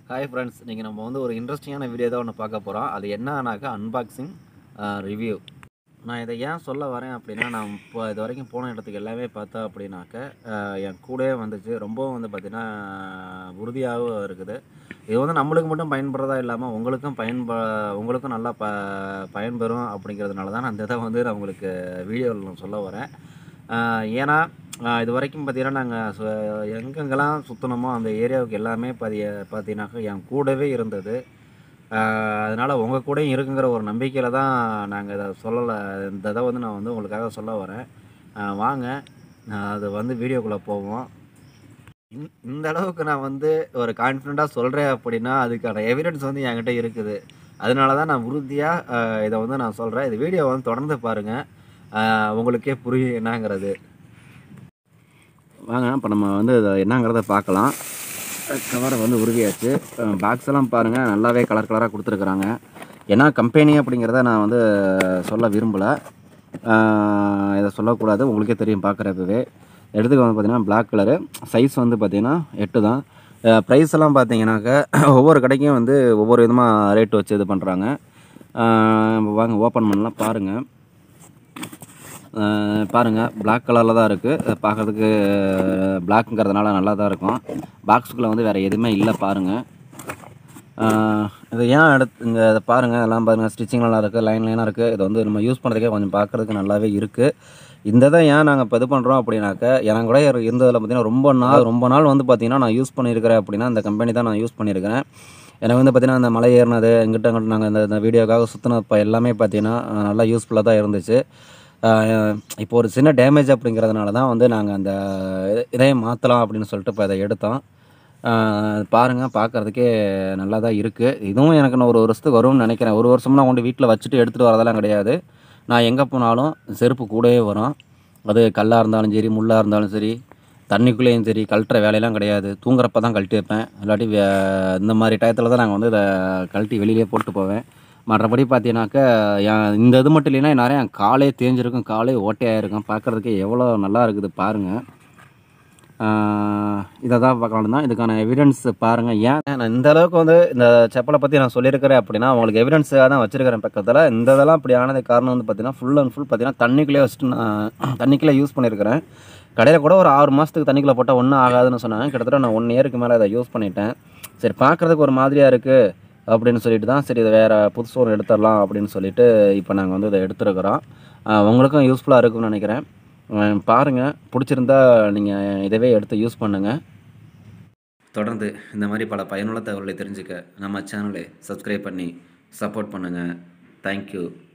hi friends இன்றைக்கி நம்ம வந்து ஒரு இன்ட்ரெஸ்டிங்கான வீடியோ தான் ஒன்று பார்க்க போகிறோம் அது என்னன்னாக்கா அன்பாக்சிங் ரிவ்யூ நான் இதை ஏன் சொல்ல வரேன் அப்படின்னா நான் இப்போ இது வரைக்கும் போன இடத்துக்கு எல்லாமே பார்த்தா அப்படின்னாக்க ஆஹ், என் கூடவே வந்துச்சு ரொம்பவும் வந்து பார்த்திங்கன்னா உறுதியாகவும் இருக்குது இது வந்து நம்மளுக்கு மட்டும் பயன்படுறதா இல்லாமல் உங்களுக்கும் பயன்ப உங்களுக்கும் நல்லா ப பயன்பெறும் அப்படிங்கிறதுனால தான் நான் இந்த இதை வந்து நான் உங்களுக்கு வீடியோவில் நான் சொல்ல வரேன் ஆஹ், ஏன்னா ஆஹ், இது வரைக்கும் பார்த்தீங்கன்னா நாங்கள் எங்கெங்கெல்லாம் சுற்றினோமோ அந்த ஏரியாவுக்கு எல்லாமே பார்த்தி பார்த்தீங்கன்னாக்கா என் கூடவே இருந்தது அதனால் உங்கள் கூடயும் இருக்குங்கிற ஒரு நம்பிக்கையில் தான் நாங்கள் இதை சொல்லலை இந்த இதை வந்து நான் வந்து உங்களுக்காக சொல்ல வரேன் ஆஹ், வாங்க ஆஹ், அது வந்து வீடியோக்குள்ளே போவோம் இந்த- இந்த அளவுக்கு நான் வந்து ஒரு கான்ஃபிடண்ட்டாக சொல்கிறேன் அப்படின்னா அதுக்கான எவிடன்ஸ் வந்து என்கிட்ட இருக்குது அதனால தான் நான் உறுதியாக இதை வந்து நான் சொல்கிறேன் இது வீடியோ வந்து தொடர்ந்து பாருங்கள் உங்களுக்கே புரியும் என்னங்கிறது வாங்க இப்போ நம்ம வந்து இதை என்னங்கிறத பார்க்கலாம் கவரை வந்து உறுதியாச்சு பாக்ஸ் எல்லாம் பாருங்கள் நல்லாவே கலர் கலராக கொடுத்துருக்குறாங்க ஏன்னா கம்பெனி அப்படிங்கிறத நான் வந்து சொல்ல விரும்பலை இதை சொல்லக்கூடாது உங்களுக்கே தெரியும் பார்க்குறப்பவே எடுத்துக்க வந்து பார்த்தீங்கன்னா Black கலரு சைஸ் வந்து பார்த்தீங்கன்னா எட்டு தான் ப்ரைஸ் எல்லாம் பார்த்தீங்கன்னாக்கா ஒவ்வொரு கடைக்கும் வந்து ஒவ்வொரு விதமாக ரேட் வச்சு இது பண்ணுறாங்க வாங்க ஓப்பன் பண்ணலாம் பாருங்கள் அஹ் பாருங்க Black கலரில் தான் இருக்குது பார்க்கறதுக்கு பிளாக்குங்கிறதுனால நல்லா தான் இருக்கும் பாக்ஸுக்குள்ளே வந்து வேறு எதுவுமே இல்லை பாருங்கள் இதை ஏன் எடுத்து இங்கே இதை பாருங்கள் இதெல்லாம் பாருங்கள் ஸ்டிச்சிங் நல்லா இருக்குது லைன் லைனாக இருக்குது இதை வந்து நம்ம யூஸ் பண்ணுறதுக்கே கொஞ்சம் பார்க்குறதுக்கு நல்லாவே இருக்குது இந்த இதை ஏன் நாங்கள் இப்போ இது பண்ணுறோம் அப்படின்னாக்க எனக்கு கூட இரு- இருந்ததில் பார்த்தீங்கன்னா ரொம்ப நாள் ரொம்ப நாள் வந்து பார்த்தீங்கன்னா நான் யூஸ் பண்ணியிருக்கிறேன் அப்படின்னா இந்த கம்பெனி தான் நான் யூஸ் பண்ணியிருக்கிறேன் எனக்கு வந்து பார்த்தீங்கன்னா அந்த மலை ஏறினது இங்கிட்ட அங்கிட்ட நாங்கள் இந்த இந்த வீடியோக்காக சுற்றினப்போ எல்லாமே பார்த்தீங்கன்னா அஹ், நல்லா யூஸ்ஃபுல்லாக தான் இருந்துச்சு அஹ், இப்போ ஒரு சின்ன டேமேஜ் அப்படிங்கிறதுனால தான் வந்து நாங்கள் அந்த இதை- இதையே மாற்றலாம் அப்படின்னு சொல்லிட்டு இப்போ இதை எடுத்தோம் அஹ், பாருங்க பார்க்கறதுக்கே நல்லா தான் இருக்குது இதுவும் எனக்கு நான் ஒரு வருஷத்துக்கு வரும்னு நினைக்கிறேன் ஒரு வருஷம்னா கொண்டு வீட்டில் வச்சுட்டு எடுத்துகிட்டு வரதெல்லாம் கிடையாது நான் எங்கே போனாலும் செருப்பு கூடவே வரும் அது கல்லாக இருந்தாலும் சரி முள்ளாக இருந்தாலும் சரி தண்ணிக்குள்ளேயும் சரி கழட்டுற வேலையெல்லாம் கிடையாது தூங்குறப்ப தான் கழட்டி வைப்பேன் இல்லாட்டி வே- இந்த மாதிரி டயத்தில் தான் நாங்கள் வந்து இதை கழட்டி வெளியிலே போட்டு போவேன் மற்றபடி பார்த்தீங்கன்னாக்கா என் இந்த இது மட்டும் இல்லைன்னா நிறைய என் காலே தேஞ்சிருக்கும் காலே ஓட்டையாக இருக்கும் பார்க்குறதுக்கு எவ்வளோ நல்லா இருக்குது பாருங்கள் இதை தான் பார்க்கலாம் தான் இதுக்கான எவிடன்ஸ் பாருங்கள் ஏன் நான் இந்த அளவுக்கு வந்து இந்த செப்பலை பற்றி நான் சொல்லியிருக்கிறேன் அப்படின்னா உங்களுக்கு எவிடன்ஸாக தான் வச்சிருக்கிறேன் பக்கத்தில் இந்த இதெல்லாம் இப்படி ஆனதுக்கு காரணம் வந்து பார்த்தீங்கன்னா ஃபுல் அண்ட் ஃபுல் பார்த்தீங்கன்னா தண்ணிக்குள்ளே வச்சுட்டு நான் தண்ணிக்குள்ளே யூஸ் பண்ணியிருக்கிறேன் கடையில் கூட ஒரு ஆறு மாதத்துக்கு தண்ணிக்குள்ளே போட்டால் ஒன்றும் ஆகாதுன்னு சொன்னாங்க கிட்டத்தட்ட நான் ஒன் இயருக்கு மேலே அதை யூஸ் பண்ணிட்டேன் சரி பார்க்குறதுக்கு ஒரு மாதிரியாக இருக்குது அப்படின்னு சொல்லிட்டு தான் சரி இதை வேறு புதுசு ஒரு எடுத்துடலாம் அப்படின்னு சொல்லிட்டு இப்போ நாங்கள் வந்து இதை எடுத்துருக்குறோம் ஆஹ் உங்களுக்கும் யூஸ்ஃபுல்லாக இருக்கும்னு நினைக்கிறேன் ஆஹ் பாருங்க பிடிச்சிருந்தா நீங்கள் இதவே எடுத்து யூஸ் பண்ணுங்கள் தொடர்ந்து இந்த மாதிரி பல பயனுள்ள தகவல்களை தெரிஞ்சுக்க நம்ம சேனலை சப்ஸ்கிரைப் பண்ணி சப்போர்ட் பண்ணுங்கள் தேங்க்யூ